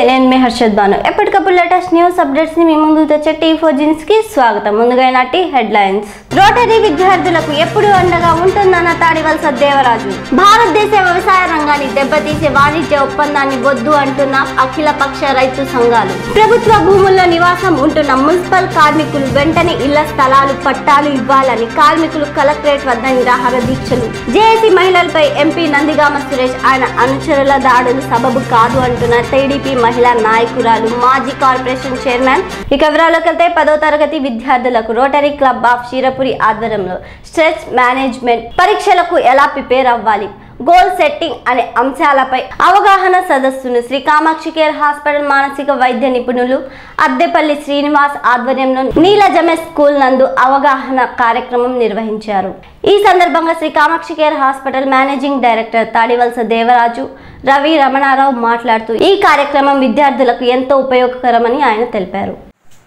నేను మీ హర్షద్ బాను ఎప్పటికప్పుడు latest news updates ని మీ ముందు తెచ్చే టీ ఫోర్ జీన్స్ కి స్వాగతం ముందుగా నాటి హెడ్లైన్స్ రోటరీ విద్యార్థులకు ఎప్పుడు అండగా ఉంటుందన్న తాడివలస దేవరాజు భారతదేశ వ్యవసాయ రంగాన్ని దెబ్బతీసే వాణిజ్య ఒప్పందాన్ని వద్దు అంటున్న అఖిల పక్ష రైతు సంఘాలు ప్రభుత్వ భూముల్లో నివాసం ఉంటున్న మున్సిపల్ కార్మికులు వెంటనే ఇళ్ల స్థలాలు పట్టాలు ఇవ్వాలని కార్మికులు కలెక్టరేట్ వద్ద నిరాహార దీక్షలు జేఏసీ మహిళలపై ఎంపీ నందిగామ సురేష్ ఆయన అనుచరుల దాడులు సబబు కాదు అంటున్న టీడీపీ మహిళా నాయకురాలు మాజీ కార్పొరేషన్ చైర్మన్ ఇక వివరాల్లోకి వెళ్తే పదో తరగతి విద్యార్థులకు రోటరీ క్లబ్ ఆఫ్ క్షీరపురి ఆధ్వర్యంలో స్ట్రెస్ మేనేజ్మెంట్ పరీక్షలకు ఎలా ప్రిపేర్ అవ్వాలి గోల్ సెట్టింగ్ అనే అంశాలపై అవగాహన సదస్సును శ్రీ కామాక్షి కేర్ హాస్పిటల్ మానసిక వైద్య నిపుణులు అద్దెపల్లి శ్రీనివాస్ ఆధ్వర్యంలో నీలజమే స్కూల్ నందు అవగాహన కార్యక్రమం నిర్వహించారు ఈ సందర్భంగా Sri Kamakshi care hospital managing director Tadivalasa Devaraju Ravi Ramana Rao మాట్లాడుతూ ఈ కార్యక్రమం విద్యార్థులకు ఎంతో ఉపయోగకరమని ఆయన తెలిపారు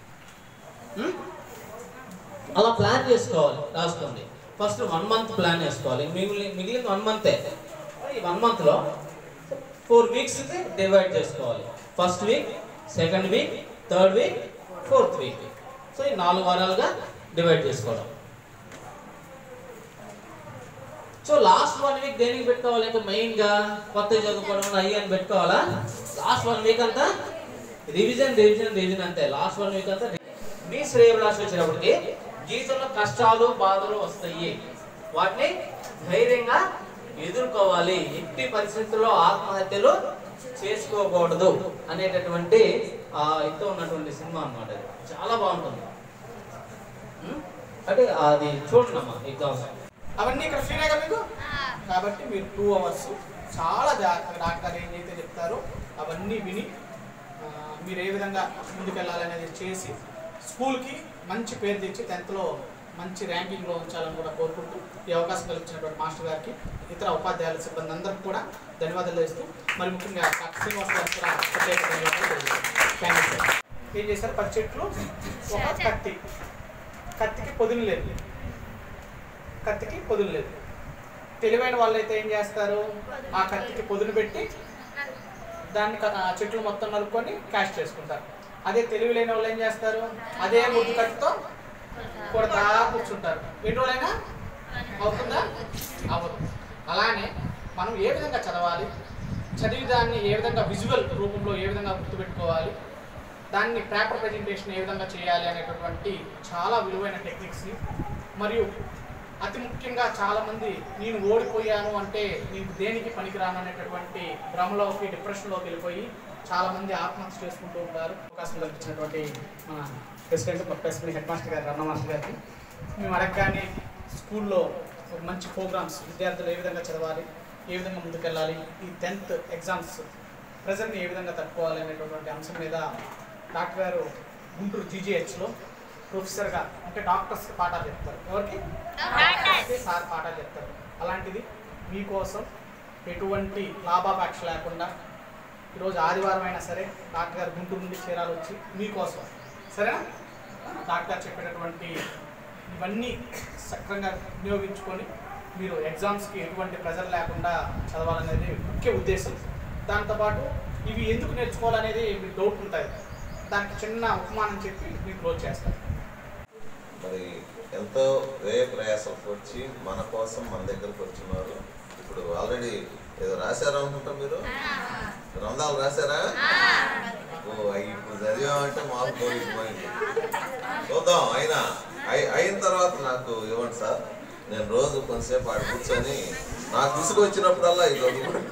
అలా ప్లాన్ చేసుకోవాలి రాసుకోండి ఫస్ట్ వన్ మంత్ ప్లాన్ చేసుకోవాలి మిగిలిన మిగిలిన వన్ మంతే ఈ వన్ మంత్లో ఫోర్ వీక్స్ డివైడ్ చేసుకోవాలి first week second week third week fourth week so ఈ నాలుగు వారాలుగా డివైడ్ చేసుకోవడం సో లాస్ట్ వన్ వీక్ దేనికి పెట్టుకోవాలి ఇంకా మెయిన్గా కొత్త చదువుకోవడం అయ్యి అని పెట్టుకోవాలా లాస్ట్ వన్ వీక్ అంతా రివిజన్ రివిజన్ రివిజన్ అంతే లాస్ట్ వన్ వీక్ అంతా మీ శ్రేయభిలాష వచ్చినప్పటికి జీవితంలో కష్టాలు బాధలు వస్తాయి వాటిని ధైర్యంగా ఎదుర్కోవాలి ఎట్టి పరిస్థితుల్లో ఆత్మహత్యలు చేసుకోకూడదు అనేటటువంటి ఆ ఇంతో ఉన్నటువంటి సినిమా అన్నమాట ఇది. చాలా బాగుంటుంది ఉం? అంటే అది చూడండి అమ్మా ఎగ్జామ్స్ అవన్నీ ఇక్కడ ఫ్రీనే కదా మీకు కాబట్టి మీరు టూ అవర్స్ చాలా జాగ్రత్తగా డాక్టర్ ఏదైతే చెప్తారో అవన్నీ విని ఆ, మీరు ఏ విధంగా ముందుకెళ్ళాలనేది చేసి స్కూల్కి మంచి పేరు తెచ్చి టెన్త్లో మంచి ర్యాంకింగ్లో ఉంచాలని కూడా కోరుకుంటూ ఈ అవకాశం కల్పించినటువంటి మాస్టర్ గారికి ఇతర ఉపాధ్యాయుల సిబ్బంది అందరికీ కూడా ధన్యవాదాలు చేస్తూ మరి ముఖ్యంగా డాక్టర్ శ్రీనివాస్ గారికి కూడా ప్రత్యేక ధన్యవాదాలు తెలియజేస్తున్నాను. థ్యాంక్ యూ సార్ ఏం చేశారు పది చెట్లు ఒక కత్తి కత్తికి పొదును లేదు కత్తికి పొదును లేదు తెలివైన వాళ్ళు అయితే ఏం చేస్తారు ఆ కత్తికి పొదును పెట్టి దాన్ని క- ఆ చెట్లు మొత్తం నరుక్కొని క్యాష్ చేసుకుంటారు అదే తెలివి లేని వాళ్ళు ఏం చేస్తారు అదే ముద్దు కత్తితో కొడతా కూర్చుంటారు ఎన్ని రోజులైనా అవుతుందా అవ్వదు అలానే మనం ఏ విధంగా చదవాలి చదివి దాన్ని ఏ విధంగా విజువల్ రూపంలో ఏ విధంగా గుర్తుపెట్టుకోవాలి దాన్ని పేపర్ ప్రజెంటేషన్ ఏ విధంగా చేయాలి అనేటటువంటి చాలా విలువైన టెక్నిక్స్ని మరియు అతి ముఖ్యంగా చాలామంది నేను ఓడిపోయాను అంటే నీకు దేనికి పనికిరాను అనేటటువంటి భ్రమలోకి డిప్రెషన్లోకి వెళ్ళిపోయి చాలామంది ఆత్మహత్య చేసుకుంటూ ఉంటారు అవకాశం కల్పించినటువంటి మన ప్రెసిడెంట్ మా ప్రెసిడెంట్ హెడ్ మాస్టర్ గారు రమణ మాస్టర్ గారికి మేము అడగగానే స్కూల్లో ఒక మంచి ప్రోగ్రామ్స్ విద్యార్థులు ఏ విధంగా చదవాలి ఏ విధంగా ముందుకెళ్ళాలి ఈ టెన్త్ ఎగ్జామ్స్ ప్రజెంట్ని ఏ విధంగా తట్టుకోవాలి అనేటటువంటి అంశం మీద డాక్టర్ గారు గుంటూరు జీజీహెచ్లో ప్రొఫెసర్గా అంటే డాక్టర్స్కి పాఠాలు చెప్తారు ఎవరికి డాక్టర్స్కి సార్ పాఠాలు చెప్తారు అలాంటిది మీకోసం ఎటువంటి లాభాపేక్ష లేకుండా ఈరోజు ఆదివారం అయినా సరే డాక్టర్ గారు గుంటూరు నుండి చీరాలు వచ్చి మీకోసం సరేనా డాక్టర్ గారు చెప్పేటటువంటి ఇవన్నీ సక్రంగా వినియోగించుకొని మీరు ఎగ్జామ్స్కి ఎటువంటి ప్రెజర్ లేకుండా చదవాలనేది ముఖ్య ఉద్దేశం దాంతోపాటు ఇవి ఎందుకు నేర్చుకోవాలనేది మీకు డౌట్ ఉంటుంది దానికి చిన్న ఉపమానం చెప్పి మీకు క్లోజ్ చేస్తాను మరి ఎంతో వ్యయ ప్రయాసంతో వచ్చి మన కోసం మన దగ్గరకు వచ్చినారు ఇప్పుడు ఆల్రెడీ ఏదో రాశారా అనుకుంటా మీరు గ్రంథాలు రాశారా ఓ అవి ఇప్పుడు చదివామంటే మాకు పోయింది చూద్దాం అయినా అయి- అయిన తర్వాత నాకు ఇవ్వండి సార్ నేను రోజు కొంతసేపు ఆడ కూర్చొని నాకు విసుగు వచ్చినప్పుడల్లా ఇది చదువుకోండి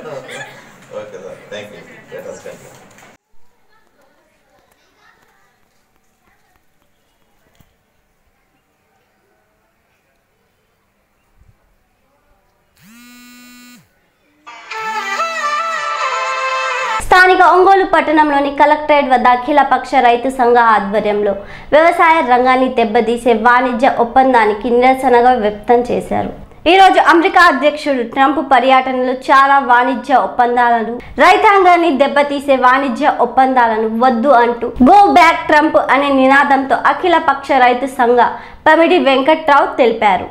okay sir thank you letters continue స్థానిక ఒంగోలు పట్టణంలోని కలెక్టరేట్ వద్ద అఖిలపక్ష రైతు సంఘ ఆధ్వర్యంలో వ్యవసాయ రంగాన్ని దెబ్బతీసే వాణిజ్య ఒప్పందానికి నిరసనగా వ్యక్తం చేశారు ఈ రోజు అమెరికా అధ్యక్షుడు ట్రంప్ పర్యటనలో చాలా వాణిజ్య ఒప్పందాలను రైతాంగాన్ని దెబ్బతీసే వాణిజ్య ఒప్పందాలను వద్దు అంటూ గో బ్యాక్ ట్రంప్ అనే నినాదంతో అఖిల పక్ష రైతు సంఘ పమిడి వెంకట్రావు తెలిపారు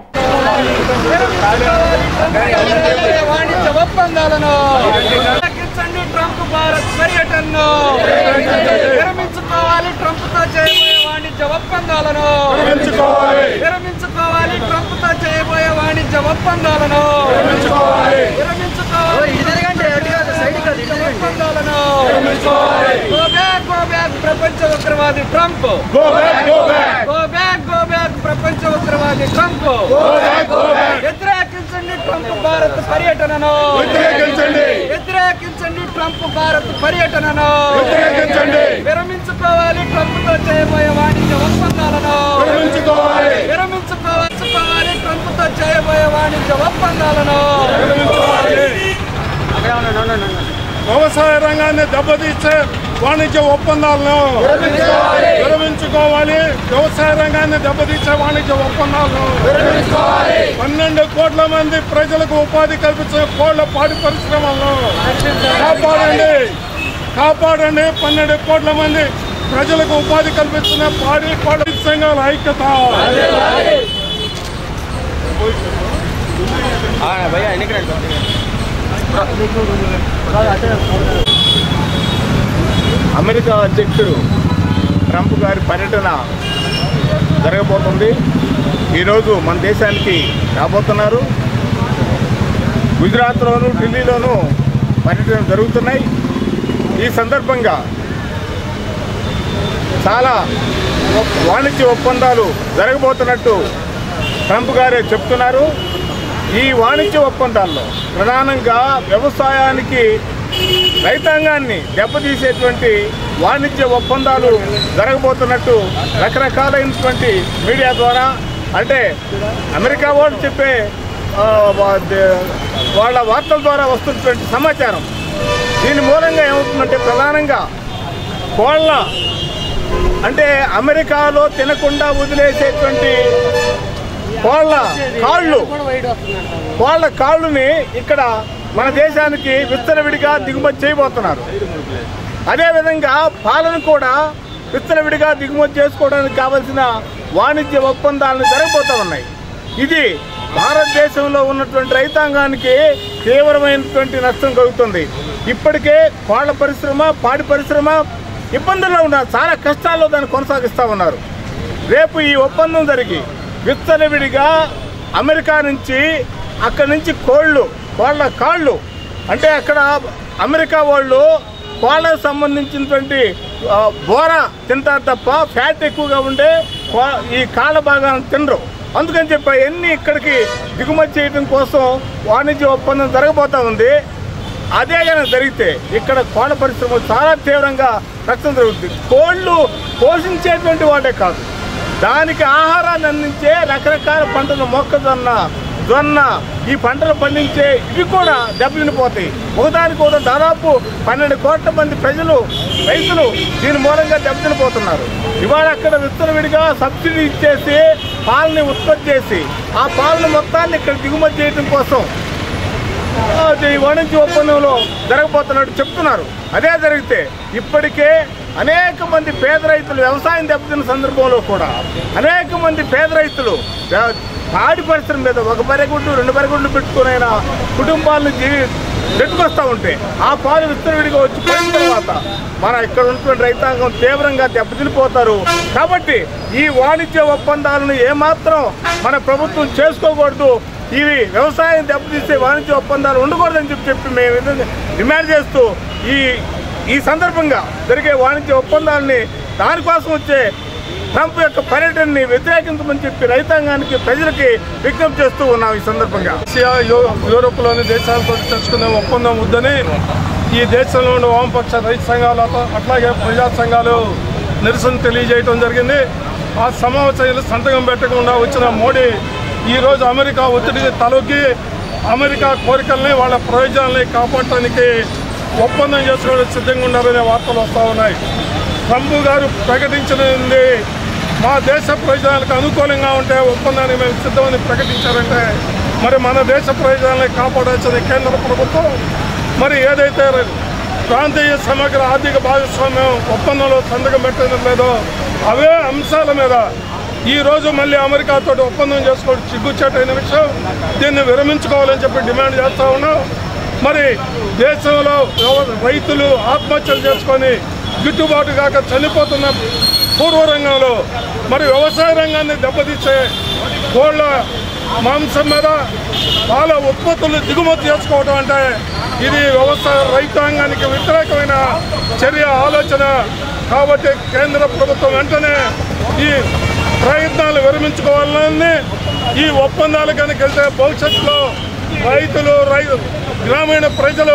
వాణిజ్య ఒప్పందాలను తగ్గించండి ట్రంప్ భారత్ పర్యటనను విరమించుకోవాలి ట్రంప్ తో చేయబోయే వాణిజ్య ఒప్పందాలను విరమించుకోవాలి ట్రంప్ తో చేయబోయే వాణిజ్య ఒప్పందాలను విరమించుకోవాలి ఒప్పందాలను గో బ్యాక్ గో బ్యాక్ ప్రపంచ ఉగ్రవాది Trump go back go back ప్రపంచ ఉగ్రవాది ట్రంప్ వ్యతిరేకించండి ట్రంప్ భారత్ పర్యటనను వ్యతిరేకించండి ట్రంప్ భారత్ పర్యటనను విరమించుకోవాలి ట్రంప్ తో చేయబోయే వాణిజ్య ఒప్పందాలను విరమించుకోవాలి ట్రంప్ తో చేయబోయే వాణిజ్య ఒప్పందాలను వ్యవసాయ రంగాన్ని దెబ్బతీసే వాణిజ్య ఒప్పందాలను విరమించుకోవాలి వ్యవసాయ రంగాన్ని దెబ్బతీసే వాణిజ్య ఒప్పందాలను పన్నెండు కోట్ల మంది ప్రజలకు ఉపాధి కల్పించే కోళ్ల పాడి పరిశ్రమలను కాపాడండి కాపాడండి పన్నెండు కోట్ల మంది ప్రజలకు ఉపాధి కల్పిస్తున్న పాడి కోళ్ళ సంఘాల ఐక్యత అమెరికా అధ్యక్షుడు ట్రంప్ గారి పర్యటన జరగబోతుంది ఈరోజు మన దేశానికి రాబోతున్నారు గుజరాత్లోను ఢిల్లీలోను పర్యటన జరుగుతున్నాయి ఈ సందర్భంగా చాలా వాణిజ్య ఒప్పందాలు జరగబోతున్నట్టు ట్రంప్ గారే చెప్తున్నారు ఈ వాణిజ్య ఒప్పందాల్లో ప్రధానంగా వ్యవసాయానికి రైతాంగాన్ని దెబ్బతీసేటువంటి వాణిజ్య ఒప్పందాలు జరగబోతున్నట్టు రకరకాలైనటువంటి మీడియా ద్వారా అంటే అమెరికా వాళ్ళు చెప్పే ఆ, వా- దే- వాళ్ళ వార్తల ద్వారా వస్తున్నటువంటి సమాచారం దీని మూలంగా ఏమవుతుందంటే ప్రధానంగా కోళ్ళ అంటే అమెరికాలో తినకుండా వదిలేసేటువంటి కోళ్ళ కాళ్ళు కోళ్ళ కాళ్ళుని ఇక్కడ మన దేశానికి విత్తనవిడిగా దిగుమతి చేయబోతున్నారు అదేవిధంగా పాలన కూడా విత్తనవిడిగా దిగుమతి చేసుకోవడానికి కావలసిన వాణిజ్య ఒప్పందాలను జరగబోతా ఉన్నాయి ఇది భారతదేశంలో ఉన్నటువంటి రైతాంగానికి తీవ్రమైనటువంటి నష్టం కలుగుతుంది ఇప్పటికే కోళ్ల పరిశ్రమ పాడి పరిశ్రమ ఇబ్బందుల్లో ఉన్నారు చాలా కష్టాల్లో దాన్ని కొనసాగిస్తూ ఉన్నారు రేపు ఈ ఒప్పందం జరిగి విత్తనవిడిగా అమెరికా నుంచి అక్కడి నుంచి కోళ్ళు కోళ్ళ కాళ్ళు అంటే అక్కడ అమెరికా వాళ్ళు కోళ్ళకు సంబంధించినటువంటి ఆ, బోర తింటారు తప్ప ఫ్యాట్ ఎక్కువగా ఉండే కో- ఈ కాళ్ళ భాగాన్ని తినరు అందుకని చెప్పి ఎన్ని ఇక్కడికి దిగుమతి చేయడం కోసం వాణిజ్య ఒప్పందం జరగబోతా ఉంది అదే కనుక జరిగితే ఇక్కడ కోళ్ళ పరిశ్రమ చాలా తీవ్రంగా నష్టం జరుగుతుంది కోళ్ళు పోషించేటువంటి వాటే కాదు దానికి ఆహారాన్ని అందించే రకరకాల పంటలు మొక్కజొన్న జొన్న ఈ పంటలు పండించే ఇవి కూడా దెబ్బతినిపోతాయి ఒకదానికి కూడా దాదాపు పన్నెండు కోట్ల మంది ప్రజలు రైతులు దీని మూలంగా దెబ్బతినిపోతున్నారు ఇవాళ అక్కడ విత్తనవిడిగా సబ్సిడీ ఇచ్చేసి పాలని ఉత్పత్తి చేసి ఆ పాలను మొత్తాన్ని ఇక్కడ దిగుమతి చేయడం కోసం ఆ, ఈ వాణిజ్య ఒప్పందంలో జరగబోతున్నట్టు చెప్తున్నారు అదే జరిగితే ఇప్పటికే అనేక మంది పేద రైతులు వ్యవసాయం దెబ్బతిన్న సందర్భంలో కూడా అనేక మంది పేద రైతులు వ్య- పాడి పరిశ్రమ మీద ఒక బరెగుడ్డు రెండు బరెగుడ్లు పెట్టుకునైనా కుటుంబాలను జీవి నెట్టుకొస్తా ఉంటే ఆ పాలు విస్తరవిడిగా వచ్చి పోయిన తర్వాత మన ఇక్కడ ఉన్నటువంటి రైతాంగం తీవ్రంగా దెబ్బతినిపోతారు కాబట్టి ఈ వాణిజ్య ఒప్పందాలను ఏమాత్రం మన ప్రభుత్వం చేసుకోకూడదు ఇవి వ్యవసాయం దెబ్బతీసే వాణిజ్య ఒప్పందాలు ఉండకూడదని చెప్పి చెప్పి మేము ఇది డిమాండ్ చేస్తూ ఈ ఈ సందర్భంగా జరిగే వాణిజ్య ఒప్పందాలని దానికోసం వచ్చే ట్రంప్ యొక్క పర్యటనని వ్యతిరేకించమని చెప్పి రైతాంగానికి ప్రజలకి విజ్ఞప్తి చేస్తూ ఉన్నాం ఈ సందర్భంగా ఆసియా యూ- యూరోప్లోని దేశాలతో తెచ్చుకునే ఒప్పందం వద్దని ఈ దేశంలో ఉన్న వామపక్ష రైతు సంఘాలు అట్లా- అట్లాగే ప్రజా సంఘాలు నిరసన తెలియజేయడం జరిగింది ఆ సమావేశాలు సంతకం పెట్టకుండా వచ్చిన మోడీ ఈరోజు అమెరికా ఒత్తిడికి తలొగ్గి అమెరికా కోరికల్ని వాళ్ళ ప్రయోజనాల్ని కాపాడటానికి ఒప్పందం చేసుకోవడానికి సిద్ధంగా ఉన్నారనే వార్తలు వస్తూ ఉన్నాయి ట్రంప్ గారు ప్రకటించినది మా దేశ ప్రయోజనాలకు అనుకూలంగా ఉంటే ఒప్పందాన్ని మేము సిద్ధమని ప్రకటించారంటే మరి మన దేశ ప్రయోజనాలను కాపాడాల్సిన కేంద్ర ప్రభుత్వం మరి ఏదైతే ప్రాంతీయ సమగ్ర ఆర్థిక భాగస్వామ్యం ఒప్పందంలో సంతకం పెట్టడం లేదో అవే అంశాల మీద ఈ రోజు మళ్ళీ అమెరికాతో ఒప్పందం చేసుకోవడం సిగ్గుచేటైన విషయం దీన్ని విరమించుకోవాలని చెప్పి డిమాండ్ చేస్తా ఉన్నాం మరి దేశంలో వ్యవ- రైతులు ఆత్మహత్యలు చేసుకొని గిట్టుబాటు కాక చనిపోతున్న పూర్వరంగంలో మరి వ్యవసాయ రంగాన్ని దెబ్బతీసే కోళ్ళ మాంసం మీద పాల ఉత్పత్తులు దిగుమతి చేసుకోవడం అంటే ఇది వ్యవసాయ రైతాంగానికి వ్యతిరేకమైన చర్య ఆలోచన కాబట్టి కేంద్ర ప్రభుత్వం వెంటనే ఈ ప్రయత్నాలు విరమించుకోవాలని ఈ ఒప్పందాలు కనుక వెళ్తే భవిష్యత్తులో రైతులు రై గ్రామీణ ప్రజలు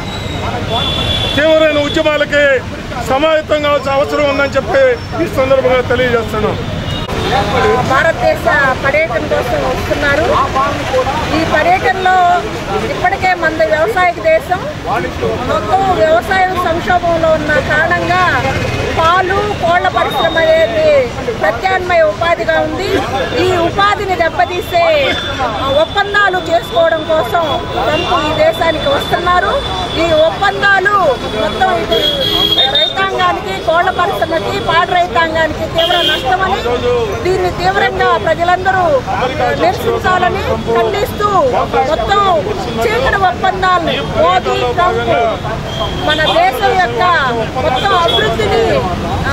తీవ్రమైన ఉద్యమాలకి సమాయత్తం కావాల్సిన అవసరం ఉందని చెప్పి ఈ సందర్భంగా తెలియజేస్తున్నాం భారతదేశ పర్యటన కోసం వస్తున్నారు ఈ పర్యటనలో ఇప్పటికే మన వ్యవసాయ దేశం మొత్తం వ్యవసాయ సంక్షోభంలో ఉన్న కారణంగా పాలు కోళ్ల పరిశ్రమ అనేది ప్రత్యామ్నాయ ఉపాధిగా ఉంది ఈ ఉపాధిని దెబ్బతీసే ఆ, ఒప్పందాలు చేసుకోవడం కోసం ట్రంప్ ఈ దేశానికి వస్తున్నారు ఈ ఒప్పందాలు మొత్తం ఇది రైతాంగానికి కోళ్ల పరిశ్రమకి పాడి రైతాంగానికి తీవ్ర నష్టమని దీన్ని తీవ్రంగా ప్రజలందరూ నిరసించాలని ఖండిస్తూ మొత్తం చీకటి ఒప్పందాలను మోదీ ట్రంప్ మన దేశం యొక్క మొత్తం అభివృద్ధిని ఆ,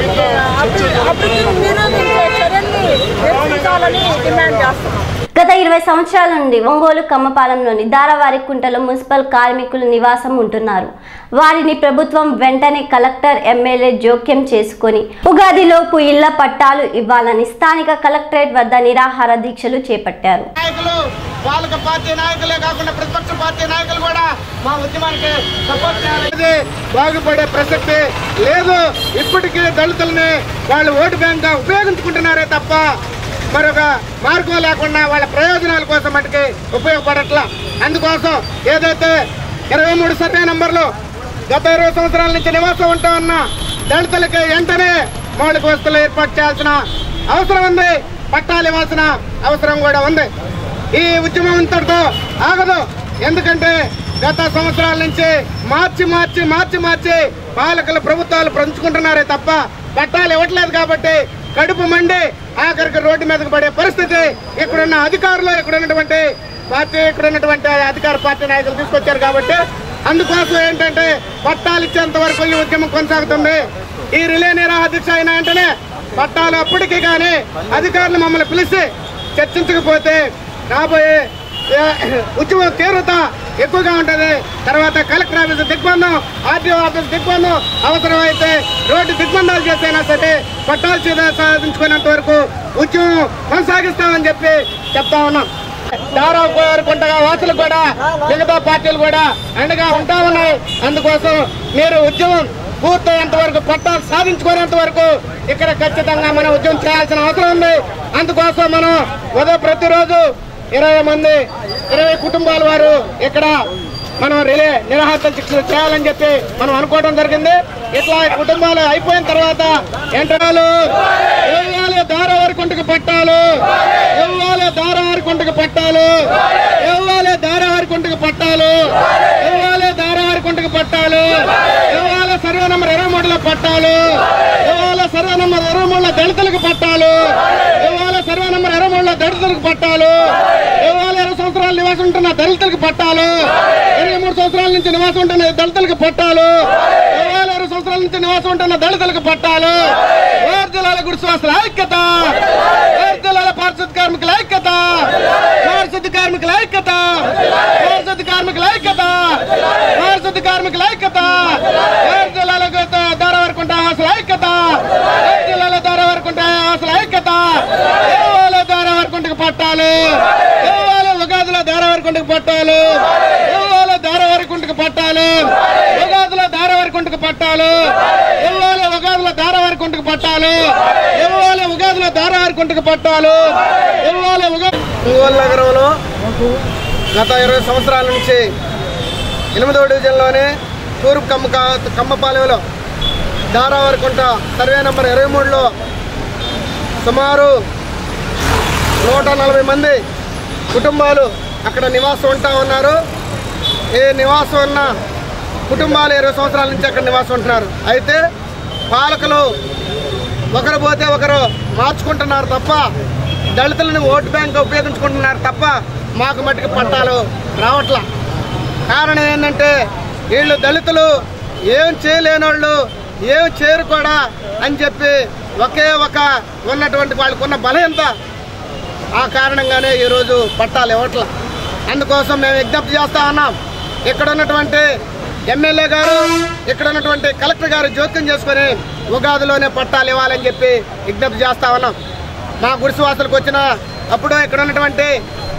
అభి- అభివృద్ధిని నిరోధించే చర్యల్ని నిరసించాలని డిమాండ్ చేస్తున్నాం గత ఇరవై సంవత్సరాల నుండి ఒంగోలు కమ్మపాలెంలోని దారవారి కుంటలో మున్సిపల్ కార్మికులు నివాసం ఉంటున్నారు వారిని ప్రభుత్వం వెంటనే కలెక్టర్ ఎమ్మెల్యే జోక్యం చేసుకొని ఉగాదిలోపు ఇళ్ల పట్టాలు ఇవ్వాలని స్థానిక కలెక్టరేట్ వద్ద నిరాహార దీక్షలు చేపట్టారు నాయకులు పాలక పార్టీ నాయకులే కాకుండా ప్రతిపక్ష పార్టీ నాయకులు కూడా మా ఉద్యమానికి సపోర్ట్ చేయాలి బాగుపడే ప్రసక్తి లేదు ఇప్పటికీ దళితుల్ని వాళ్ళు ఓటు బ్యాంక్ గా ఉపయోగించుకుంటున్నారే తప్ప మరొక మార్గం లేకుండా వాళ్ళ ప్రయోజనాల కోసం మటుకి ఉపయోగపడట్లా అందుకోసం ఏదైతే ఇరవై మూడు సర్వే నంబర్లు గత ఇరవై సంవత్సరాల నుంచి నివాసం ఉంటా ఉన్న దళితులకి వెంటనే మౌలిక వస్తువులు ఏర్పాటు చేయాల్సిన అవసరం ఉంది పట్టాలు ఇవ్వాల్సిన అవసరం కూడా ఉంది ఈ ఉద్యమం ఇంతటితో ఆగదు ఎందుకంటే గత సంవత్సరాల నుంచి మార్చి మార్చి మార్చి మార్చి పాలకులు ప్రభుత్వాలు పంచుకుంటున్నారే తప్ప పట్టాలు ఇవ్వట్లేదు కాబట్టి కడుపు మండి ఆఖరికి రోడ్డు మీదకి పడే పరిస్థితి ఇక్కడున్న అధికారులు ఇక్కడ ఉన్నటువంటి పార్టీ ఇక్కడ ఉన్నటువంటి అధికార పార్టీ నాయకులు తీసుకొచ్చారు కాబట్టి అందుకోసం ఏంటంటే పట్టాలు ఇచ్చేంత వరకు ఈ ఉద్యమం కొనసాగుతుంది ఈ రిలే నిరాహార దీక్ష అయిన వెంటనే పట్టాలు అప్పటికి కానీ అధికారులు మమ్మల్ని పిలిచి చర్చించకపోతే రాబోయే ఏ, ఉద్యమం తీవ్రత ఎక్కువగా ఉంటది తర్వాత కలెక్టర్ ఆఫీస్ దిగ్బంధం ఆర్టీఓ ఆఫీస్ దిగ్బంధం అవసరమైతే రోడ్డు దిగ్బంధాలు చేసైనా సరే పట్టాలు చేద- సాధించుకునేంత వరకు ఉద్యమం కొనసాగిస్తామని చెప్పి చెప్తా ఉన్నాం దారాకుంటగా వాసులు కూడా మిగతా పార్టీలు కూడా అండగా ఉంటా ఉన్నాయి అందుకోసం మీరు ఉద్యమం పూర్తయ్యేంత వరకు పట్టాలు సాధించుకునేంత వరకు ఇక్కడ ఖచ్చితంగా మనం ఉద్యమం చేయాల్సిన అవసరం ఉంది అందుకోసం మనం ఉదయం ప్రతిరోజు ఇరవై మంది ఇరవై కుటుంబాల వారు ఇక్కడ మనం రిలే నిరాహార శిక్షణ చేయాలని చెప్పి మనం అనుకోవడం జరిగింది ఇట్లా ఈ కుటుంబాలు అయిపోయిన తర్వాత ఎంటరాలు ఇవ్వాలి దారవారి కుంటకు పట్టాలు ఇవ్వాలి దారవారి కుంటకు పట్టాలు ఇవ్వాలి దారవారి కుంటకు పట్టాలు ఇవ్వాలి దారవారి కుంటకు పట్టాలు ఇవ్వాలి సర్వే నంబర్ ఇరవై మూడులో పట్టాలు ఇవ్వాలి సర్వే నంబర్ ఇరవై మూడులో దళితులకు పట్టాలు ఇవ్వాలి సర్వే నంబర్ ఇరవై మూడులో దళితులకు పట్టాలు ఇవ్వాలి ఇరవై సంవత్సరాలు నివాసం ఉంటున్న దళితులకు పట్టాలు ఇరవై మూడు సంవత్సరాల నుంచి నివాసం ఉంటున్న దళితులకు పట్టాలు ఇరవై ఇరవై సంవత్సరాల నుంచి నివాసం ఉంటున్న దళితులకు పట్టాలు ఏడు జిల్లాల గుడిశ్వాసుల ఐక్యత ఏడు జిల్లాల పారిశుద్ధ కార్మికుల ఐక్యత పారిశుద్ధ కార్మికుల ఐక్యత పారిశుద్ధ కార్మికుల ఐక్యత పారిశుద్ధ కార్మికుల ఐక్యత ఏడు జిల్లాల దారవరకుంట ఆస్తుల ఐక్యత ఏడు జిల్లాల దారవరకుంట ఆస్తుల ఐక్యత ఇవ్వాలి దారవరకుంటకు పట్టాలు ఇవ్వాలి ఉగాదిలో దారవరకుంటకు పట్టాలు ఇవ్వాలి దారవరకుంటకు పట్టాలు ఉగాదిలో దారవరకుంటకు పట్టాలు ఇవ్వాలి ఉగాదిలో దారవరకుంటకు పట్టాలు ఇవ్వాలి ఉగాదిలో దారవరకుంటకు పట్టాలు ఇవ్వాలి ఉగాది ఒంగోలు నగరంలో గత ఇరవై సంవత్సరాల నుంచి ఎనిమిదవ డివిజన్లోని తూర్పు కమ్మ కమ్మపాలెంలో దారావరకుంట సర్వే నంబర్ ఇరవై మూడులో సుమారు నూట నలభై మంది కుటుంబాలు అక్కడ నివాసం ఉంటా ఉన్నారు ఈ నివాసం ఉన్న కుటుంబాలు ఇరవై సంవత్సరాల నుంచి అక్కడ నివాసం ఉంటున్నారు అయితే పాలకులు ఒకరు పోతే ఒకరు మార్చుకుంటున్నారు తప్ప దళితులను ఓటు బ్యాంక్ ఉపయోగించుకుంటున్నారు తప్ప మాకు మట్టుకు పట్టాలు రావట్లా కారణం ఏంటంటే వీళ్ళు దళితులు ఏం చేయలేనోళ్ళు ఏం చేయరు కూడా అని చెప్పి ఒకే ఒక ఉన్నటువంటి వాళ్ళకున్న బలహీనత ఆ కారణంగానే ఈరోజు పట్టాలు ఇవ్వట్ల అందుకోసం మేము విజ్ఞప్తి చేస్తా ఉన్నాం ఇక్కడ ఉన్నటువంటి ఎమ్మెల్యే గారు ఇక్కడ ఉన్నటువంటి కలెక్టర్ గారు జోక్యం చేసుకొని ఉగాదిలోనే పట్టాలు ఇవ్వాలని చెప్పి విజ్ఞప్తి చేస్తా ఉన్నాం మా గుడిసివాసులకు వచ్చిన అప్పుడు ఇక్కడ ఉన్నటువంటి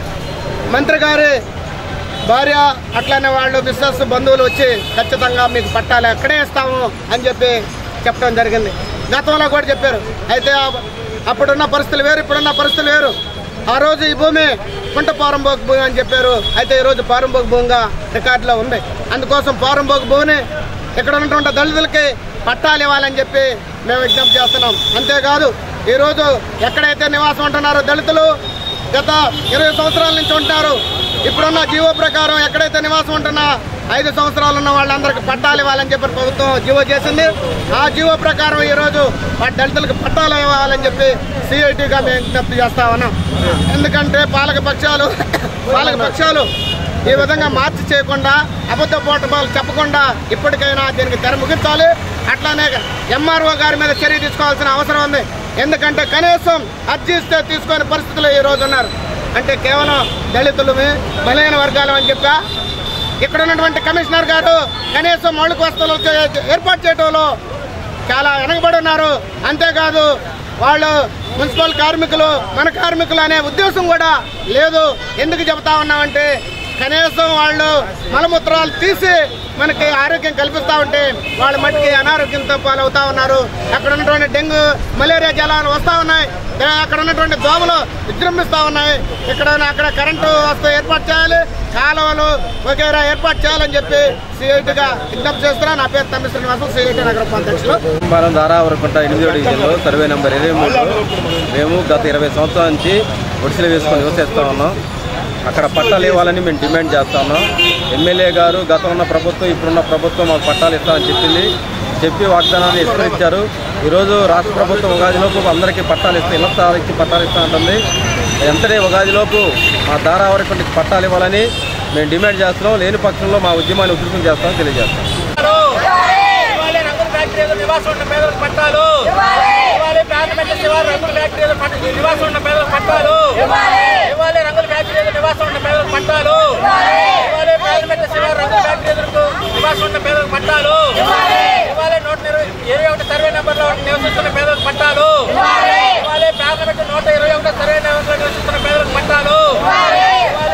మంత్రి గారి భార్య అట్లనే వాళ్ళు బిజినెస్ బంధువులు వచ్చి ఖచ్చితంగా మీకు పట్టాలు ఎక్కడే ఇస్తాము అని చెప్పి చెప్పడం జరిగింది గతంలో కూడా చెప్పారు అయితే ఆ- అప్పుడున్న పరిస్థితులు వేరు ఇప్పుడున్న పరిస్థితులు వేరు ఆ రోజు ఈ భూమి కుంట పారంభోగ భూమి అని చెప్పారు అయితే ఈరోజు పారంభోగ భూమిగా రికార్డులో ఉంది అందుకోసం పారంభోగ భూమిని ఇక్కడ ఉన్నటువంటి దళితులకి పట్టాలు ఇవ్వాలని చెప్పి మేము విజ్ఞప్తి చేస్తున్నాం అంతేకాదు ఈరోజు ఎక్కడైతే నివాసం ఉంటున్నారో దళితులు గత ఇరవై సంవత్సరాల నుంచి ఉంటారు ఇప్పుడున్న జీవో ప్రకారం ఎక్కడైతే నివాసం ఉంటున్నా ఐదు సంవత్సరాలు ఉన్న వాళ్ళందరికీ పట్టాలు ఇవ్వాలని చెప్పి ప్రభుత్వం జీవో చేసింది ఆ జీవో ప్రకారం ఈరోజు ఆ దళితులకు పట్టాలు ఇవ్వాలని చెప్పి సిఐటిగా మేము విజ్ఞప్తి చేస్తా ఉన్నాం ఎందుకంటే పాలక పక్షాలు పాలక పక్షాలు ఈ విధంగా మార్చి చేయకుండా అబద్ధ పోటబాలు చెప్పకుండా ఇప్పటికైనా దీనికి తెర ముగించాలి అట్లానే ఎంఆర్ఓ గారి మీద చర్య తీసుకోవాల్సిన అవసరం ఉంది ఎందుకంటే కనీసం అర్జీ ఇస్తే తీసుకునే పరిస్థితులు ఈ రోజు ఉన్నారు అంటే కేవలం దళితులమే బలైన వర్గాలు అని చెప్పా ఇక్కడ ఉన్నటువంటి కమిషనర్ గారు కనీసం మౌలిక వస్తువులు చే- ఏర్పాటు చేయడంలో చాలా వెనకబడి ఉన్నారు అంతేకాదు వాళ్ళు మున్సిపల్ కార్మికులు మన కార్మికులు అనే ఉద్దేశం కూడా లేదు ఎందుకు చెబుతా ఉన్నామంటే కనీసం వాళ్ళు మలమూత్రాలు తీసి మనకి ఆరోగ్యం కల్పిస్తూ ఉంటే వాళ్ళ మట్టికి అనారోగ్యంతో పాలవుతా ఉన్నారు అక్కడ ఉన్నటువంటి డెంగ్యూ మలేరియా జలాలు వస్తూ ఉన్నాయి దా- అక్కడ ఉన్నటువంటి దోమలు విజృంభిస్తూ ఉన్నాయి ఇక్కడ అక్కడ కరెంటు వస్తూ ఏర్పాటు చేయాలి కాలువలు వగేరా ఏర్పాటు చేయాలని చెప్పి సిఐటిగా విజ్ఞప్తి చేస్తున్నా నా పేరు తమ్మి శ్రీనివాసం సిఐటి నగర అధ్యక్షులు కుమారం దారావరకుంట ఎనిమిదో డివిజన్లో సర్వే నెంబర్ ఇరవై మూడులో మేము గత ఇరవై సంవత్సరాల నుంచి ఒడిసెలు వేసుకొని నివసిస్తూ ఉన్నాం అక్కడ పట్టాలు ఇవ్వాలని మేము డిమాండ్ చేస్తా ఉన్నాం ఎమ్మెల్యే గారు గతం ఉన్న ప్రభుత్వం ఇప్పుడున్న ప్రభుత్వం మాకు పట్టాలు ఇస్తామని చెప్పింది చెప్పి వాగ్దానాన్ని విస్తరించారు ఈరోజు రాష్ట్ర ప్రభుత్వం ఉగాదిలోపు అందరికీ పట్టాలు ఇస్తే ఇళ్ల స్థలాలకి పట్టాలు ఇస్తా ఉంటుంది వెంటనే ఉగాదిలోపు మా దారావరకుంటకి పట్టాలు ఇవ్వాలని మేము డిమాండ్ చేస్తున్నాం లేని పక్షంలో మా ఉద్యమాన్ని ఉధృతం చేస్తామని తెలియజేస్తాం ఇవాళ రంగుల ఫ్యాక్టరీలో నివాసం ఉన్న పేదలకు పట్టాలు ఇవాళ పార్లమెంట్ శివారు రంగుల ఫ్యాక్టరీలో పట్ట- నివాసం ఉన్న పేదలకు పట్టాలు ఇవాళ రంగుల ఫ్యాక్టరీలో నివాసం ఉన్న పేదలకు పట్టాలు ఇవాళ పార్లమెంట్ శివారు రంగుల ఫ్యాక్టరీలకు నివాసం ఉన్న పేదలకు పట్టాలు ఇవాళ నూట ఇరవై ఇరవై ఒకటి సర్వే నెంబర్ లో నివసిస్తున్న పేదలకు పట్టాలు ఇవాళ పార్లమెంట్ నూట ఇరవై ఒకటి సర్వే నెంబర్ లో నివసిస్తున్న పేదలకు పట్టాలు ఇవాళ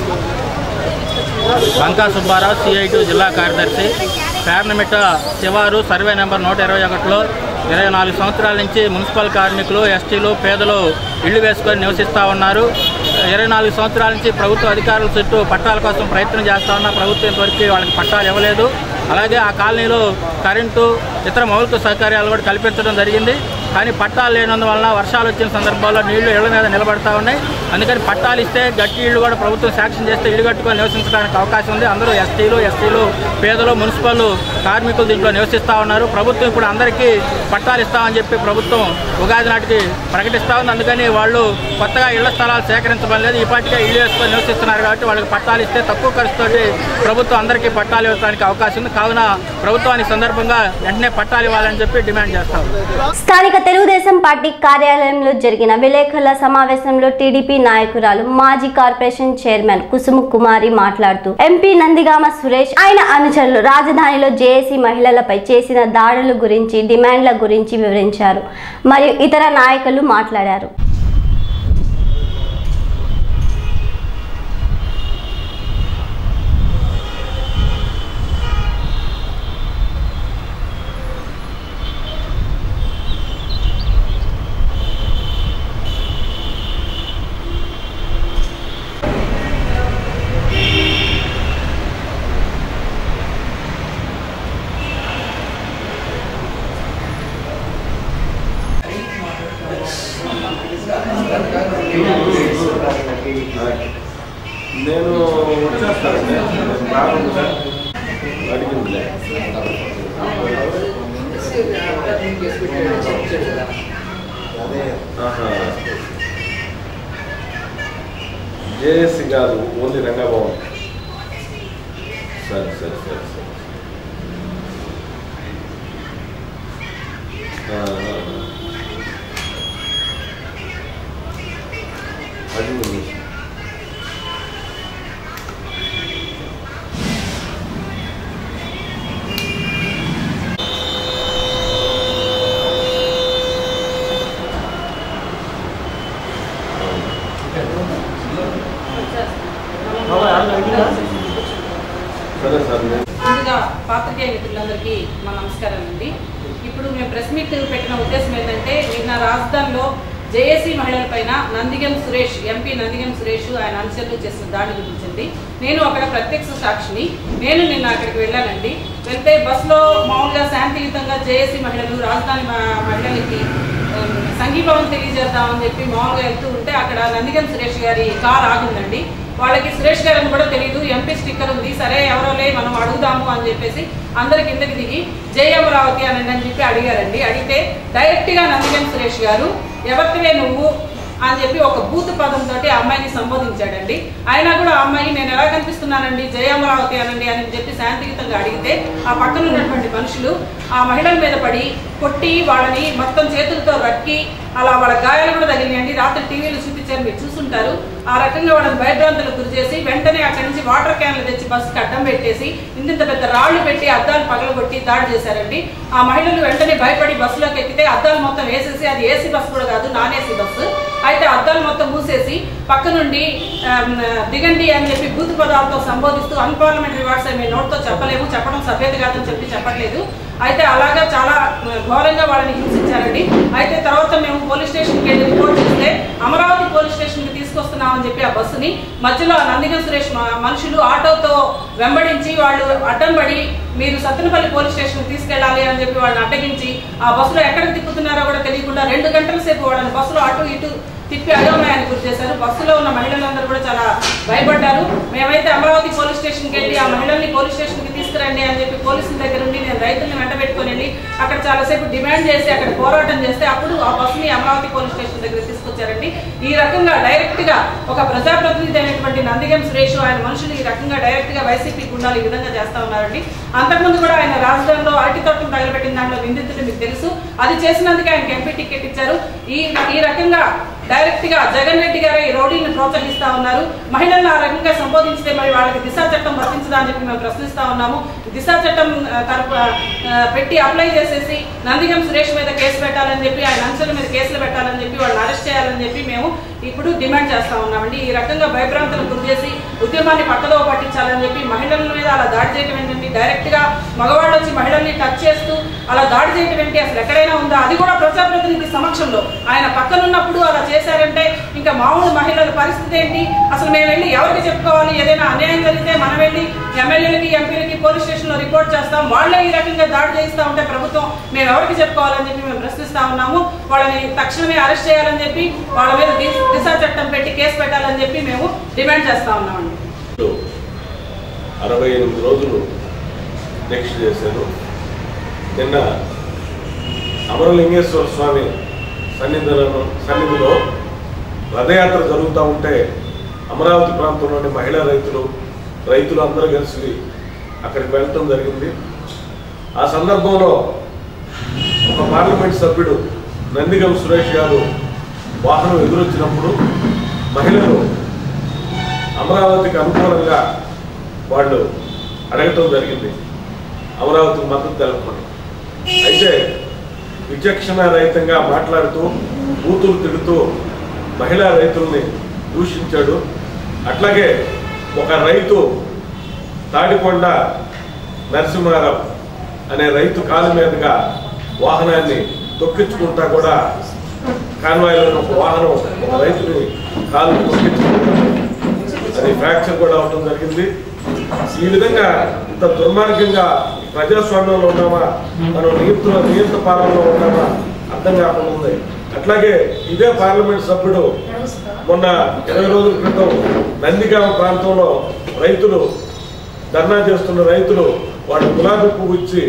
బంకా సుబ్బారావు సిఐటి జిల్లా కార్యదర్శి పేర్నమిట్ట శివారు సర్వే నెంబర్ నూట ఇరవై ఒకటిలో ఇరవై నాలుగు సంవత్సరాల నుంచి మున్సిపల్ కార్మికులు ఎస్టీలు పేదలు ఇళ్లు వేసుకొని నివసిస్తూ ఉన్నారు ఇరవై నాలుగు సంవత్సరాల నుంచి ప్రభుత్వ అధికారుల చుట్టూ పట్టాల కోసం ప్రయత్నం చేస్తూ ఉన్నా ప్రభుత్వం ఇంతవరకు వాళ్ళకి పట్టాలు ఇవ్వలేదు అలాగే ఆ కాలనీలో కరెంటు ఇతర మౌలిక సౌకర్యాలు కూడా కల్పించడం జరిగింది కానీ పట్టాలు లేనందువలన వర్షాలు వచ్చిన సందర్భాల్లో నీళ్లు ఇళ్ల మీద నిలబడతా ఉన్నాయి అందుకని పట్టాలు ఇస్తే గట్టి ఇళ్ళు కూడా ప్రభుత్వం శాంక్షన్ చేస్తే ఇల్లు కట్టుకొని నివసించడానికి అవకాశం ఉంది అందరూ ఎస్టీలు ఎస్టీలు పేదలు మున్సిపల్ కార్మికులు దీంట్లో నివసిస్తూ ఉన్నారు ప్రభుత్వం ఇప్పుడు అందరికీ పట్టాలు ఇస్తామని చెప్పి ప్రభుత్వం ఉగాది నాటికి ప్రకటిస్తూ ఉంది అందుకని వాళ్ళు కొత్తగా ఇళ్ల స్థలాలు సేకరించడం లేదు ఈ పాటికే ఇల్లు వేసుకొని నివసిస్తున్నారు కాబట్టి వాళ్ళకి పట్టాలు ఇస్తే తక్కువ ఖర్చుతోటి ప్రభుత్వం అందరికీ పట్టాలు ఇవ్వడానికి అవకాశం ఉంది కావున ప్రభుత్వానికి సందర్భంగా వెంటనే పట్టాలు ఇవ్వాలని చెప్పి డిమాండ్ చేస్తాం స్థానిక తెలుగుదేశం పార్టీ కార్యాలయంలో జరిగిన విలేకరుల సమావేశంలో టీడీపీ నాయకురాలు మాజీ కార్పొరేషన్ చైర్మన్ కుసుమ కుమారి మాట్లాడుతూ ఎంపీ నందిగామ సురేష్ ఆయన అనుచరులు రాజధానిలో జేఏసీ మహిళలపై చేసిన దాడుల గురించి డిమాండ్ల గురించి వివరించారు మరియు ఇతర నాయకులు మాట్లాడారు నేను వచ్చేస్తాను ప్రారంభంగా అడిగిందిలే ఆహా. జేఏసీ కాదు ఓన్లీ రంగభవన్ సరే సరే సరే సరే ఆ, ఆ, ఆ. అది ఉంది. సరే సార్ నేను ముందుగా పాత్రికేయ మిత్రులందరికీ మా నమస్కారం అండి ఇప్పుడు మేము ప్రెస్ మీట్ పెట్టిన ఉద్దేశం ఏంటంటే నిన్న రాజధానిలో జేఏసీ మహిళల పైన నందిగం సురేష్ ఎంపీ నందిగం సురేష్ ఆయన అనుచరులు చేసిన దాడి గురించింది నేను అక్కడ ప్రత్యక్ష సాక్షిని నేను నిన్న అక్కడికి వెళ్ళానండి వెళ్తే బస్సులో మామూలుగా శాంతియుతంగా జేఏసీ మహిళలు రాజధాని మ- మహిళలకి ఉమ్, సంఘీభావం తెలియజేద్దామని చెప్పి మామూలుగా వెళ్తూ ఉంటే అక్కడ నందిగం సురేష్ గారి కార్ ఆగిందండి వాళ్ళకి సురేష్ గారు అని కూడా తెలియదు ఎంపీ స్టిక్కర్ ఉంది సరే ఎవరోలే మనం అడుగుదాము అని చెప్పేసి అందరి కిందకి దిగి జై అమరావతి అని అని చెప్పి అడిగారండి అడిగితే డైరెక్ట్ గా నందిగం సురేష్ గారు ఎవరివే నువ్వు అని చెప్పి ఒక బూత్ పదంతో ఆ అమ్మాయిని సంబోధించాడండి అయినా కూడా ఆ అమ్మాయి నేను ఎలా కనిపిస్తున్నానండి జయ అమరావతి అనండి అని చెప్పి శాంతియుతంగా అడిగితే ఆ పక్కన ఉన్నటువంటి మనుషులు ఆ మహిళల మీద పడి కొట్టి వాళ్ళని మొత్తం చేతులతో రక్కి అలా వాళ్ళ గాయాలు కూడా తగిలినాయండి రాత్రి టీవీలో చూపించారు మీరు చూసుంటారు ఆ రకంగా వాళ్ళని భయభ్రాంతులకు గురి చేసి వెంటనే అక్కడి నుంచి వాటర్ క్యాన్లు తెచ్చి బస్సుకి అడ్డం పెట్టేసి ఇంతింత పెద్ద రాళ్లు పెట్టి అద్దాలు పగలగొట్టి దాడి చేశారండి ఆ మహిళలు వెంటనే భయపడి బస్సులోకి ఎక్కితే అద్దాలు మొత్తం వేసేసి అది ఏసీ బస్సు కూడా కాదు నాన్ ఏసీ బస్సు అయితే అద్దాలు మొత్తం మూసేసి పక్క నుండి ఆమ్, దిగండి అని చెప్పి బూత్ పదాలతో సంబోధిస్తూ అన్పార్లమెంటరీ వర్డ్స్ మేము నోట్తో చెప్పలేము చెప్పడం సభ్యత కాదని చెప్పి చెప్పట్లేదు అయితే అలాగా చాలా ఘోరంగా వాళ్ళని హింసించారండి అయితే తర్వాత మేము పోలీస్ స్టేషన్కి వెళ్ళి రిపోర్ట్ చేస్తే అమరావతి పోలీస్ స్టేషన్కి తీసుకొస్తున్నామని చెప్పి ఆ బస్సుని మధ్యలో ఆ నందిగం సురేష్ మ- మనుషులు ఆటోతో వెంబడించి వాళ్ళు అడ్డం పడి మీరు సత్తెనపల్లి పోలీస్ స్టేషన్కి తీసుకెళ్ళాలి అని చెప్పి వాళ్ళని అడ్డగించి ఆ బస్సులో ఎక్కడికి తిప్పుతున్నారో కూడా తెలియకుండా రెండు గంటల సేపు వాళ్ళని బస్సులో అటు ఇటు తిప్పి అయోమయానికి గురి చేశారు బస్సులో ఉన్న మహిళలందరూ కూడా చాలా భయపడ్డారు మేమైతే అమరావతి పోలీస్ స్టేషన్కి వెళ్ళి ఆ మహిళల్ని పోలీస్ స్టేషన్కి తీసుకురండి అని చెప్పి పోలీసుల దగ్గర ఉండి నేను రైతుల్ని వెంట పెట్టుకొని వెళ్ళి అక్కడ చాలాసేపు డిమాండ్ చేసి అక్కడ పోరాటం చేస్తే అప్పుడు ఆ బస్సుని అమరావతి పోలీస్ స్టేషన్ దగ్గర తీసుకొచ్చారండి ఈ రకంగా డైరెక్ట్ గా ఒక ప్రజాప్రతినిధి అయినటువంటి నందిగం సురేష్ ఆయన మనుషులు ఈ రకంగా డైరెక్ట్ గా వైసీపీ గుండాలు ఈ విధంగా చేస్తా ఉన్నారండి అంతకుముందు కూడా ఆయన రాజధానిలో అరటి తోటలు తగలబెట్టిన దాంట్లో నిందితులు మీకు తెలుసు అది చేసినందుకే ఆయనకి ఎంపీ టికెట్ ఇచ్చారు ఈ ఈ రకంగా డైరెక్ట్ గా జగన్ రెడ్డి గారు ఈ రౌడీని ప్రోత్సహిస్తా ఉన్నారు మహిళలను ఆ రకంగా సంబోధించితే మరి వాళ్ళకి దిశా చట్టం వర్తించదా అని చెప్పి మేము ప్రశ్నిస్తా ఉన్నాము దిశా చట్టం ఆ, తరపు ఆ, పెట్టి అప్లై చేసేసి నందిగం సురేష్ మీద కేసు పెట్టాలని చెప్పి ఆయన అంశాల మీద కేసులు పెట్టాలని చెప్పి వాళ్ళని అరెస్ట్ చేయాలని చెప్పి మేము ఇప్పుడు డిమాండ్ చేస్తా ఉన్నామండి ఈ రకంగా భయభ్రాంతులకు గురి చేసి ఉద్యమాన్ని పక్కదో పట్టించాలని చెప్పి మహిళల మీద అలా దాడి చేయటం ఏంటంటే డైరెక్ట్ గా మగవాళ్ళు వచ్చి మహిళల్ని టచ్ చేస్తూ అలా దాడి చేయటం ఏంటి అసలు ఎక్కడైనా ఉందా అది కూడా ప్రజాప్రతినిధి సమక్షంలో ఆయన పక్కనున్నప్పుడు అలా చేశారంటే ఇంకా మామూలు మహిళల పరిస్థితి ఏంటి అసలు మేము వెళ్ళి ఎవరికి చెప్పుకోవాలి ఏదైనా అన్యాయం జరిగితే మనం వెళ్ళి ఎమ్మెల్యేలకి ఎంపీలకి పోలీస్ స్టేషన్ లో రిపోర్ట్ చేస్తాం వాళ్ళే ఈ రకంగా దాడి చేయిస్తా ఉంటే ప్రభుత్వం మేము ఎవరికి చెప్పుకోవాలని చెప్పి మేము ప్రశ్నిస్తా ఉన్నాము వాళ్ళని తక్షణమే అరెస్ట్ చేయాలని చెప్పి వాళ్ళ మీద దిశ- దిశా చట్టం పెట్టి కేసు పెట్టాలని చెప్పి మేము డిమాండ్ చేస్తా ఉన్నామండి అరవై ఎనిమిది రోజులు దీక్ష చేశారు నిన్న అమరలింగేశ్వర స్వామి సన్నిధిలో సన్నిధిలో రథయాత్ర జరుగుతూ ఉంటే అమరావతి ప్రాంతంలోని మహిళా రైతులు రైతులు అందరూ కలిసి అక్కడికి వెళ్ళటం జరిగింది ఆ సందర్భంలో ఒక పార్లమెంట్ సభ్యుడు నందిగం సురేష్ గారు వాహనం ఎదురొచ్చినప్పుడు మహిళలు అమరావతికి అనుకూలంగా వాళ్ళు అడగటం జరిగింది అమరావతికి మద్దతు తెలపమని అయితే విచక్షణ రహితంగా మాట్లాడుతూ బూతులు తిడుతూ మహిళా రైతుల్ని దూషించాడు అట్లాగే ఒక రైతు తాడికొండ నరసింహారావు అనే రైతు కాలు మీదుగా వాహనాన్ని తొక్కించుకుంటా కూడా కాన్వాయ్లో ఉన్న ఒక వాహనం ఒక రైతుని కాలు తొక్కించుకుంటా అది ఫ్రాక్చర్ కూడా అవడం జరిగింది ఈ విధంగా ఇంత దుర్మార్గంగా ప్రజాస్వామ్యంలో ఉన్నామా మనం నియంత్రణ నియంత్ర పాలనలో ఉన్నామా అర్థం కాకుండా ఉంది అట్లాగే ఇదే పార్లమెంట్ సభ్యుడు మొన్న ఇరవై రోజుల క్రితం నందిగామ ప్రాంతంలో రైతులు ధర్నా చేస్తున్న రైతులు వాళ్ళు గులాబీ పువ్వు ఇచ్చి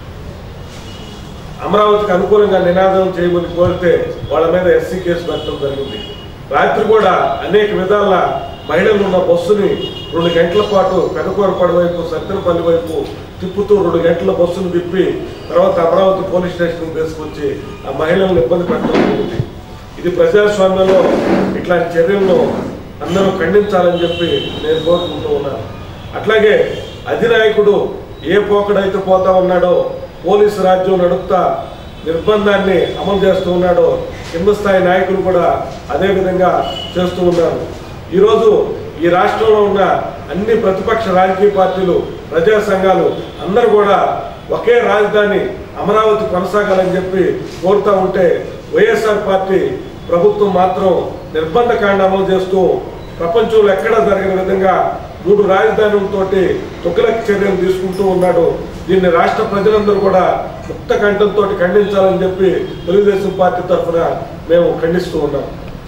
అమరావతికి అనుకూలంగా నినాదం చేయమని కోరితే వాళ్ళ మీద ఎస్సీ కేసు పెట్టడం జరిగింది రాత్రి కూడా అనేక విధాల మహిళలు ఉన్న బస్సుని రెండు గంటల పాటు పెదకూరపడి వైపు సత్తెనపల్లి వైపు తిప్పుతూ రెండు గంటల బస్సును తిప్పి తర్వాత అమరావతి పోలీస్ స్టేషన్కి తీసుకొచ్చి ఆ మహిళలను ఇబ్బంది పెట్టడం జరిగింది ఇది ప్రజాస్వామ్యంలో ఇట్లాంటి చర్యలను అందరూ ఖండించాలని చెప్పి నేను కోరుకుంటూ ఉన్నాను అట్లాగే అధినాయకుడు ఏ పోకడైతే పోతా ఉన్నాడో పోలీసు రాజ్యం నడుపుతా నిర్బంధాన్ని అమలు చేస్తూ ఉన్నాడో కింద స్థాయి నాయకులు కూడా అదే విధంగా చేస్తూ ఉన్నారు ఈరోజు ఈ రాష్ట్రంలో ఉన్న అన్ని ప్రతిపక్ష రాజకీయ పార్టీలు ప్రజా సంఘాలు అందరూ కూడా ఒకే రాజధాని అమరావతి కొనసాగాలని చెప్పి కోరుతా ఉంటే వైఎస్ఆర్ పార్టీ ప్రభుత్వం మాత్రం నిర్బంధ కాండ అమలు చేస్తూ ప్రపంచంలో ఎక్కడా జరిగిన విధంగా మూడు రాజధానులతోటి తుగ్లక్ చర్యలు తీసుకుంటూ ఉన్నాడు దీన్ని రాష్ట్ర ప్రజలందరూ కూడా ముక్త కంఠంతో ఖండించాలని చెప్పి తెలుగుదేశం పార్టీ తరఫున మేము ఖండిస్తూ ఉన్నాం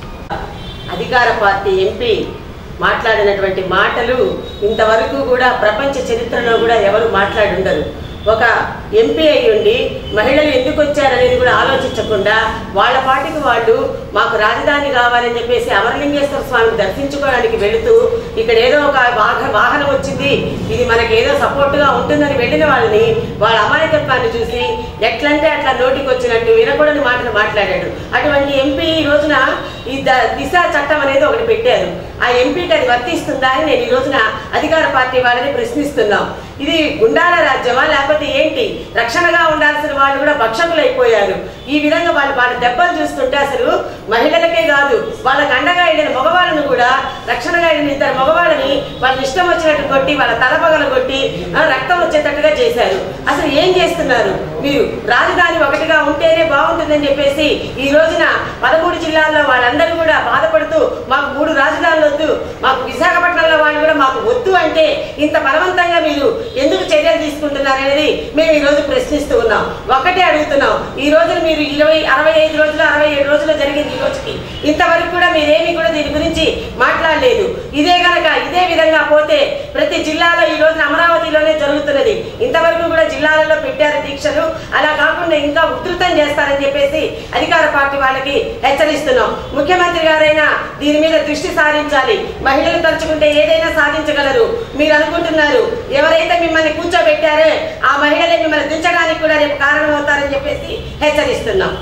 అధికార పార్టీ ఎంపీ మాట్లాడినటువంటి మాటలు ఇంతవరకు కూడా ప్రపంచ చరిత్రలో కూడా ఎవరు మాట్లాడి ఉండరు ఒక ఎంపీ అయి ఉండి మహిళలు ఎందుకు వచ్చారనేది కూడా ఆలోచించకుండా వాళ్ళ పాటికి వాళ్ళు మాకు రాజధాని కావాలని చెప్పేసి అమరలింగేశ్వర స్వామిని దర్శించుకోవడానికి వెళుతూ ఇక్కడ ఏదో ఒక వాహ వాహనం వచ్చింది ఇది మనకి ఏదో సపోర్ట్గా ఉంటుందని వెళ్ళిన వాళ్ళని వాళ్ళ అమాయకత్వాన్ని చూసి ఎట్లంటే అట్లా నోటికి వచ్చినట్టు వినకూడని మాటలు మాట్లాడాడు అటువంటి ఎంపీ ఈ రోజున ఈ ద- దిశ చట్టం అనేది ఒకటి పెట్టారు ఆ ఎంపీకి అది వర్తిస్తుందా అని నేను ఈ రోజున అధికార పార్టీ వాళ్ళని ప్రశ్నిస్తున్నాం ఇది గుండాల రాజ్యమా లేకపోతే ఏంటి రక్షణగా ఉండాల్సిన వాళ్ళు కూడా భక్షకులు అయిపోయారు ఈ విధంగా వాళ్ళు వాళ్ళ దెబ్బలు చూస్తుంటే అసలు మహిళలకే కాదు వాళ్ళకి అండగా వెళ్ళిన మగవాళ్ళను కూడా రక్షణగా వెళ్ళిన ఇద్దరు మగవాళ్ళని వాళ్ళ ఇష్టం వచ్చినట్టు కొట్టి వాళ్ళ తలపగల కొట్టి ఆ, రక్తం వచ్చేటట్టుగా చేశారు అసలు ఏం చేస్తున్నారు మీరు రాజధాని ఒకటిగా ఉంటేనే బాగుంటుందని చెప్పేసి ఈ రోజున పదమూడు జిల్లాల్లో వాళ్ళందరూ కూడా బాధపడుతూ మాకు మూడు రాజధానులు వద్దు మాకు విశాఖపట్నంలో వాళ్ళు కూడా మాకు వద్దు అంటే ఇంత బలవంతంగా మీరు ఎందుకు చర్యలు తీసుకుంటున్నారు అనేది మేము ఈ రోజు ప్రశ్నిస్తూ ఉన్నాం ఒకటే అడుగుతున్నాం ఈ రోజు మీరు ఇరవై అరవై ఐదు రోజులు అరవై ఏడు రోజులు జరిగింది ఈ రోజుకి ఇంతవరకు కూడా మీరేమి కూడా దీని గురించి మాట్లాడలేదు ఇదే గనక ఇదే విధంగా పోతే ప్రతి జిల్లాలో ఈ రోజున అమరావతిలోనే జరుగుతున్నది ఇంతవరకు కూడా జిల్లాలలో పెట్టారు దీక్షలు అలా కాకుండా ఇంకా ఉధృతం చేస్తారని చెప్పేసి అధికార పార్టీ వాళ్ళకి హెచ్చరిస్తున్నాం ముఖ్యమంత్రి గారైనా దీని మీద దృష్టి సారించాలి మహిళలు తలుచుకుంటే ఏదైనా సాధించగలరు మీరు అనుకుంటున్నారు ఎవరైతే మిమ్మల్ని కూర్చోబెట్టారో ఆ మహిళలే మిమ్మల్ని దించడానికి కూడా రేపు కారణమవుతారని చెప్పేసి హెచ్చరిస్తున్నాం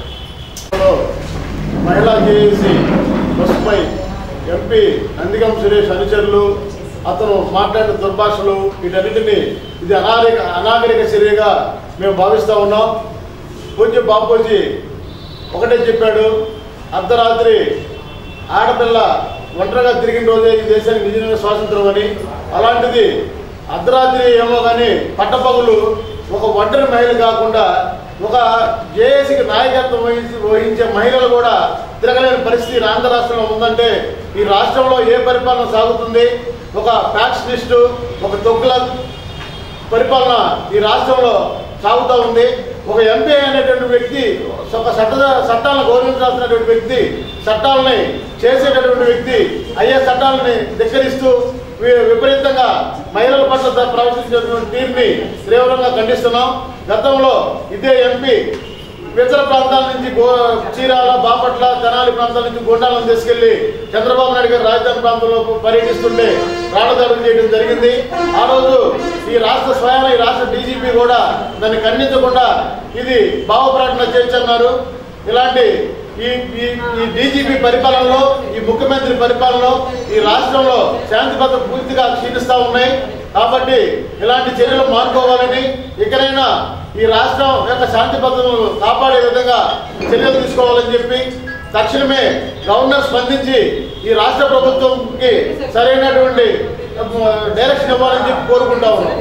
మహిళా జేఏసీ బస్సుపై ఎంపీ నందిగం సురేష్ అనుచరులు అతను మాట్లాడిన దుర్భాషలు వీటన్నిటిని ఇది అనాగరిక అనాగరిక చర్యగా మేము భావిస్తూ ఉన్నాం పూజ్య బాపూజీ ఒకటే చెప్పాడు అర్ధరాత్రి ఆడపిల్ల ఒంటరిగా తిరిగిన రోజే ఈ దేశానికి నిజమైన స్వాతంత్రం అని అలాంటిది అర్ధరాత్రి ఏమో కానీ పట్టపగులు ఒక ఒంటరి మహిళ కాకుండా ఒక జేఏసీకి నాయకత్వం వహించి వహించే మహిళలు కూడా తిరగలేని పరిస్థితి ఆంధ్ర రాష్ట్రంలో ఉందంటే ఈ రాష్ట్రంలో ఏ పరిపాలన సాగుతుంది ఒక ఫ్యాక్షనిస్టు ఒక తొక్కులక్ పరిపాలన ఈ రాష్ట్రంలో సాగుతూ ఉంది ఒక ఎంపీ అనేటువంటి వ్యక్తి ఒక చట్ట చట్టాలను గౌరవించాల్సినటువంటి వ్యక్తి చట్టాలని చేసేటటువంటి వ్యక్తి అయ్యే చట్టాలని ధిక్కరిస్తూ వి- విపరీతంగా మహిళల పట్ల ద- ప్రవర్తించినటువంటి తీరుని తీవ్రంగా ఖండిస్తున్నాం గతంలో ఇదే ఎంపీ ఇతర ప్రాంతాల నుంచి గో చీరాల బాపట్ల తెనాలి ప్రాంతాల నుంచి గోండాలను తీసుకెళ్లి చంద్రబాబు నాయుడు గారు రాజధాని ప్రాంతంలో పర్యటిస్తుంటే రాళ్లదాడులు చేయడం జరిగింది ఆ రోజు ఈ రాష్ట్ర స్వయాన ఈ రాష్ట్ర డీజీపీ కూడా దాన్ని ఖండించకుండా ఇది భావ ప్రకటన చేయొచ్చన్నారు ఇలాంటి ఈ ఈ ఈ డీజీపీ పరిపాలనలో ఈ ముఖ్యమంత్రి పరిపాలనలో ఈ రాష్ట్రంలో శాంతి భద్రత పూర్తిగా క్షీణిస్తూ ఉన్నాయి కాబట్టి ఇలాంటి చర్యలు మానుకోవాలని ఇకనైనా ఈ రాష్ట్రం యొక్క శాంతి భద్రతను కాపాడే విధంగా చర్యలు తీసుకోవాలని చెప్పి తక్షణమే గవర్నర్ స్పందించి ఈ రాష్ట్ర ప్రభుత్వంకి సరైనటువంటి డైరెక్షన్ ఇవ్వాలని చెప్పి కోరుకుంటా ఉన్నాం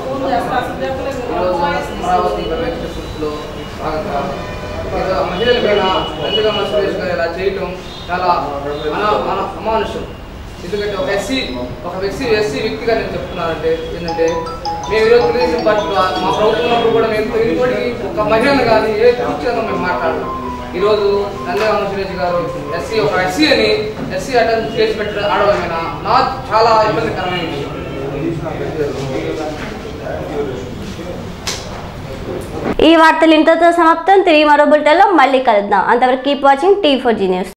అమరావతి ప్రవేశించడంలో భాగంగా ఏదో మహిళల పైన నందిగమ్మ సురేష్ గారు ఇలా చేయటం చాలా అనా అనా అమానుషం ఎందుకంటే ఒక ఎస్సీ ఒక వ్యక్తి ఎస్సీ వ్యక్తిగా నేను చెప్తున్నానంటే ఏంటంటే మేము ఈరోజు తెలుగుదేశం పార్టీలో మా ప్రభుత్వం ఉన్నప్పుడు కూడా మేము తొలిపోటికి ఒక మహిళను కానీ ఏ కూర్చొని మేము మాట్లాడము ఈరోజు నందిగమ్మ సురేష్ గారు ఎస్సీ ఒక ఎస్సీ అని ఎస్సీ అటెండ్ చేసి పెట్టడం ఆడవమైన నాకు చాలా ఇబ్బందికరమైన విషయం ఈ వార్తలు ఇంతతో సమాప్తం తిరిగి మరో బులెటిన్లో మళ్ళీ కలుద్దాం అంతవరకు keep watching T four G news